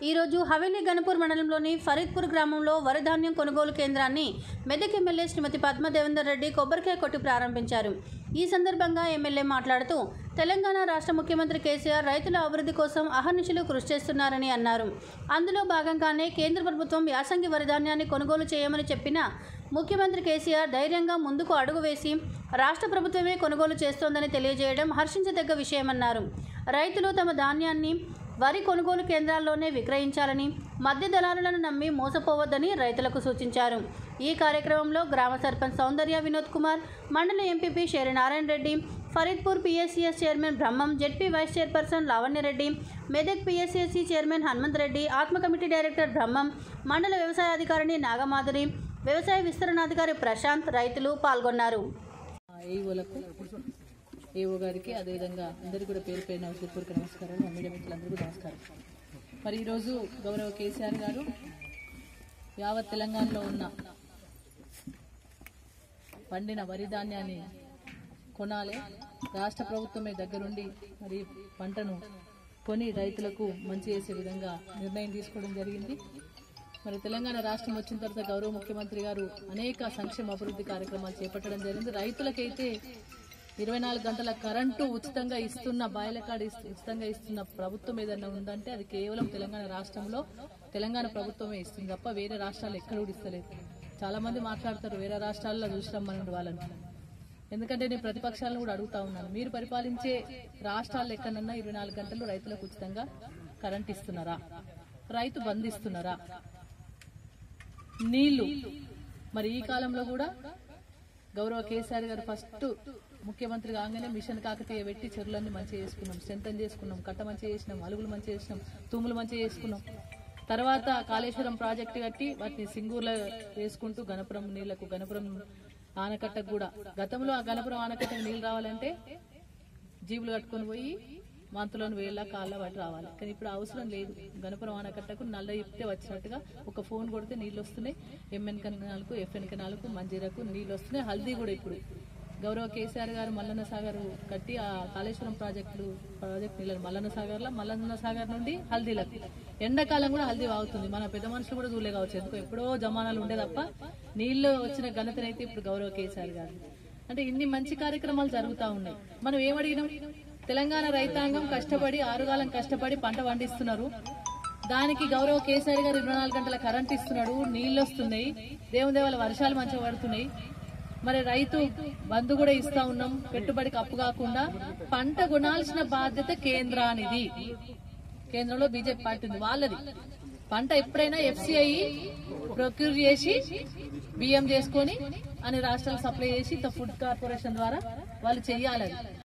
ఈరోజు హవేలీ గణపూర్ మండలంలోని ఫరీద్పూర్ గ్రామంలో వరి ధాన్యం కొనుగోలు కేంద్రాన్ని మెదక్ ఎమ్మెల్యే శ్రీమతి పద్మ దేవేందర్ రెడ్డి కొబ్బరికాయ కొట్టి ప్రారంభించారు ఈ సందర్భంగా ఎమ్మెల్యే మాట్లాడుతూ తెలంగాణ రాష్ట్ర ముఖ్యమంత్రి కేసీఆర్ రైతుల అభివృద్ధి కోసం అహర్నిశలు కృషి చేస్తున్నారని అన్నారు అందులో భాగంగానే కేంద్ర ప్రభుత్వం యాసంగి వరి ధాన్యాన్ని కొనుగోలు చేయమని చెప్పిన ముఖ్యమంత్రి కేసీఆర్ ధైర్యంగా ముందుకు అడుగు వేసి రాష్ట్ర ప్రభుత్వమే కొనుగోలు చేస్తోందని తెలియజేయడం హర్షించదగ్గ విషయమన్నారు రైతులు తమ ధాన్యాన్ని వరి కొనుగోలు కేంద్రాల్లోనే విక్రయించాలని మధ్య దళారులను నమ్మి మోసపోవద్దని రైతులకు సూచించారు ఈ కార్యక్రమంలో గ్రామ సర్పంచ్ సౌందర్య వినోద్ కుమార్ మండల MPP Sheri Narayana Reddy Faridpur PSCS chairman Brahmam ZP vice chairperson Lavanya Reddy Medak PSCSC chairman Hanumanth Reddy ATMA committee director బ్రహ్మం మండల వ్యవసాయ అధికారిని నాగమాధురి వ్యవసాయ విస్తరణాధికారి ప్రశాంత్ రైతులు పాల్గొన్నారు ఏఓలకు ఏఓ గారికి అదేవిధంగా అందరికీ కూడా పేరు పేరున హృదయపూర్వక నమస్కారాలు మా మీడియా మిత్రులందరికీ నమస్కారం మరి ఈరోజు గౌరవ కేసీఆర్ గారు యావత్ తెలంగాణలో ఉన్న పండిన వరి ధాన్యాన్ని కొనాలి రాష్ట్ర ప్రభుత్వమే దగ్గరుండి మరి పంటను కొని రైతులకు మంచి చేసే విధంగా నిర్ణయం తీసుకోవడం జరిగింది మరి తెలంగాణ రాష్ట్రం వచ్చిన తర్వాత గౌరవ ముఖ్యమంత్రి గారు అనేక సంక్షేమ అభివృద్ధి కార్యక్రమాలు చేపట్టడం జరిగింది రైతులకైతే ఇరవై నాలుగు గంటల కరెంటు ఉచితంగా ఇస్తున్న బాయిలకాడ ఇస్తు- ఉచితంగా ఇస్తున్న ప్రభుత్వం ఏదైనా ఉందంటే అది కేవలం తెలంగాణ రాష్ట్రంలో తెలంగాణ ప్రభుత్వమే ఇస్తుంది తప్ప వేరే రాష్ట్రాలు ఎక్కడ కూడా ఇస్తలేదు చాలా మంది మాట్లాడతారు వేరే రాష్ట్రాల్లో చూసినాం మనం వాళ్ళని ఎందుకంటే నేను ప్రతిపక్షాలను కూడా అడుగుతా ఉన్నాను మీరు పరిపాలించే రాష్ట్రాల్లో ఎక్కడన్నా ఇరవై నాలుగు గంటలు రైతులకు ఉచితంగా కరెంట్ ఇస్తున్నారా రైతు బంధిస్తున్నారా నీళ్లు మరి ఈ కాలంలో కూడా గౌరవ కేసీఆర్ గారు ఫస్ట్ ముఖ్యమంత్రి కాగానే మిషన్ కాకతీయ పెట్టి చెరువులన్నీ మంచిగా చేసుకున్నాం స్ట్రెంథన్ చేసుకున్నాం కట్ట మంచిగా చేసినాం అలుగులు మంచిగా చేసినాం తూములు మంచిగా చేసుకున్నాం తర్వాత కాళేశ్వరం ప్రాజెక్టు కట్టి వాటిని సింగూర్లో వేసుకుంటూ గణపురం నీళ్లకు గణపురం ఆనకట్టకు కూడా గతంలో ఆ గణపురం ఆనకట్టకు నీళ్లు రావాలంటే జీబులు కట్టుకొని పోయి మంతులను వేళ్ళ కాళ్ళ పట్టి రావాలి కానీ ఇప్పుడు అవసరం లేదు గణపురం ఆనకట్టకు నల్ల ఇప్పితే వచ్చినట్టుగా ఒక ఫోన్ కొడితే నీళ్ళు వస్తున్నాయి ఎంఎన్ కెనాలకు ఎఫ్ఎన్ కెనాలకు మంజీరకు నీళ్ళు వస్తున్నాయి హల్దీ కూడా ఇప్పుడు గౌరవ కేసీఆర్ గారు మల్లన్న సాగర్ కట్టి ఆ కాళేశ్వరం ప్రాజెక్టులు ప్రాజెక్ట్ నీళ్ళని మల్లన్న సాగర్లో మల్లన్న సాగర్ నుండి హల్దీలకు ఎండాకాలం కూడా హల్దీ వాగుతుంది మన పెద్ద మనుషులు కూడా చూడలే కావచ్చు ఎందుకు ఎప్పుడో జమానాలు ఉండే తప్ప నీళ్లు వచ్చిన ఘనతనైతే ఇప్పుడు గౌరవ కేసీఆర్ గారు అంటే ఇన్ని మంచి కార్యక్రమాలు జరుగుతా ఉన్నాయి మనం ఏమడిగినాం తెలంగాణ రైతాంగం కష్టపడి ఆరుగాలం కష్టపడి పంట పండిస్తున్నారు దానికి గౌరవ కేసీఆర్ గారు ఇరవై నాలుగు గంటల కరెంట్ ఇస్తున్నాడు నీళ్లు వస్తున్నాయి దేవుని దేవాల వర్షాలు మంచిగా పడుతున్నాయి మరి రైతు బంధు కూడా ఇస్తా ఉన్నాం పెట్టుబడికి అప్పు కాకుండా పంట కొనాల్సిన బాధ్యత కేంద్రానిది కేంద్రంలో బీజేపీ పార్టీ ఉంది వాళ్ళది పంట ఎప్పుడైనా ఎఫ్సిఐ ప్రొక్యూర్ చేసి బియ్యం చేసుకొని అని రాష్ట్రాలకు సప్లై చేసి ఫుడ్ కార్పొరేషన్ ద్వారా వాళ్ళు చెయ్యాలి అది